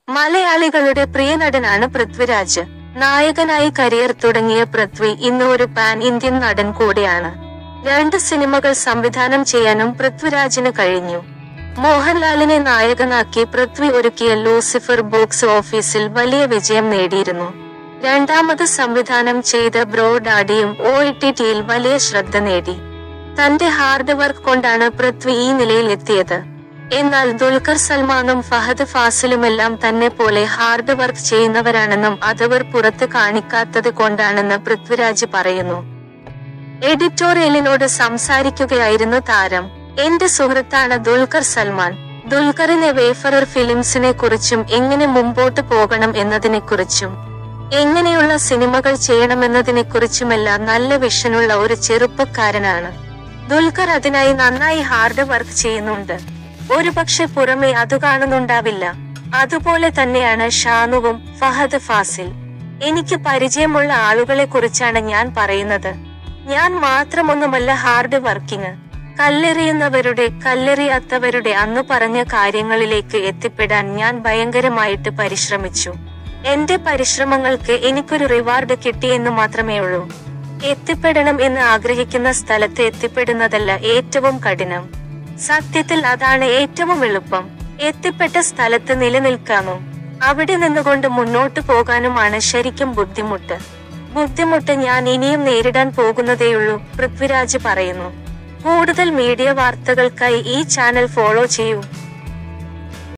മലയാളികളുടെ പ്രിയ നടനാണ് പൃഥ്വിരാജ് നായകനായി കരിയർ തുടങ്ങിയ പൃഥ്വി ഇന്ന് ഒരു പാൻ ഇന്ത്യൻ നടൻ കൂടെയാണ് രണ്ട് സിനിമകൾ സംവിധാനം ചെയ്യാനും പൃഥ്വിരാജിന് കഴിഞ്ഞു മോഹൻലാലിനെ നായകനാക്കി പൃഥ്വി ഒരുക്കിയ ലൂസിഫർ ബോക്സ് ഓഫീസിൽ വലിയ വിജയം നേടിയിരുന്നു രണ്ടാമത് സംവിധാനം ചെയ്ത ബ്രോ ഡാഡിയും ഒ ടി ടിയിൽ വലിയ ശ്രദ്ധ നേടി തന്റെ ഹാർഡ് വർക്ക് കൊണ്ടാണ് പൃഥ്വി ഈ നിലയിൽ എത്തിയത് എന്നാൽ ദുൽഖർ സൽമാനും ഫഹദ് ഫാസിലുമെല്ലാം തന്നെ പോലെ ഹാർഡ് വർക്ക് ചെയ്യുന്നവരാണെന്നും അതവർ പുറത്ത് കാണിക്കാത്തത് കൊണ്ടാണെന്ന് പൃഥ്വിരാജ് പറയുന്നു എഡിറ്റോറിയലിനോട് സംസാരിക്കുകയായിരുന്നു താരം എന്റെ സുഹൃത്താണ് ദുൽഖർ സൽമാൻ ദുൽഖറിനെ വേഫറർ ഫിലിംസിനെ കുറിച്ചും എങ്ങനെ മുമ്പോട്ട് പോകണം എന്നതിനെ കുറിച്ചും എങ്ങനെയുള്ള സിനിമകൾ ചെയ്യണമെന്നതിനെ കുറിച്ചുമെല്ലാം നല്ല വിഷനുള്ള ഒരു ചെറുപ്പക്കാരനാണ് ദുൽഖർ അതിനായി നന്നായി ഹാർഡ് വർക്ക് ചെയ്യുന്നുണ്ട് ഒരുപക്ഷെ പുറമെ അത് കാണുന്നുണ്ടാവില്ല അതുപോലെ തന്നെയാണ് ഷാനുവും ഫഹദ് ഫാസിൽ എനിക്ക് പരിചയമുള്ള ആളുകളെ കുറിച്ചാണ് ഞാൻ പറയുന്നത് ഞാൻ മാത്രമൊന്നുമല്ല ഹാർഡ് വർക്കിംഗ് കല്ലെറിയുന്നവരുടെ കല്ലെറിയാത്തവരുടെ അന്ന് പറഞ്ഞ കാര്യങ്ങളിലേക്ക് എത്തിപ്പെടാൻ ഞാൻ ഭയങ്കരമായിട്ട് പരിശ്രമിച്ചു എന്റെ പരിശ്രമങ്ങൾക്ക് എനിക്കൊരു റിവാർഡ് കിട്ടിയെന്ന് മാത്രമേ ഉള്ളൂ എത്തിപ്പെടണം എന്ന് ആഗ്രഹിക്കുന്ന സ്ഥലത്ത് എത്തിപ്പെടുന്നതല്ല ഏറ്റവും കഠിനം സത്യത്തിൽ അതാണ് ഏറ്റവും എളുപ്പം എത്തിപ്പെട്ട സ്ഥലത്ത് നിലനിൽക്കാനും അവിടെ നിന്നുകൊണ്ട് മുന്നോട്ട് പോകാനുമാണ് ശരിക്കും ബുദ്ധിമുട്ട് ബുദ്ധിമുട്ട് ഞാൻ ഇനിയും നേരിടാൻ പോകുന്നതേയുള്ളൂ പൃഥ്വിരാജ് പറയുന്നു കൂടുതൽ മീഡിയ വാർത്തകൾക്കായി ഈ ചാനൽ ഫോളോ ചെയ്യൂ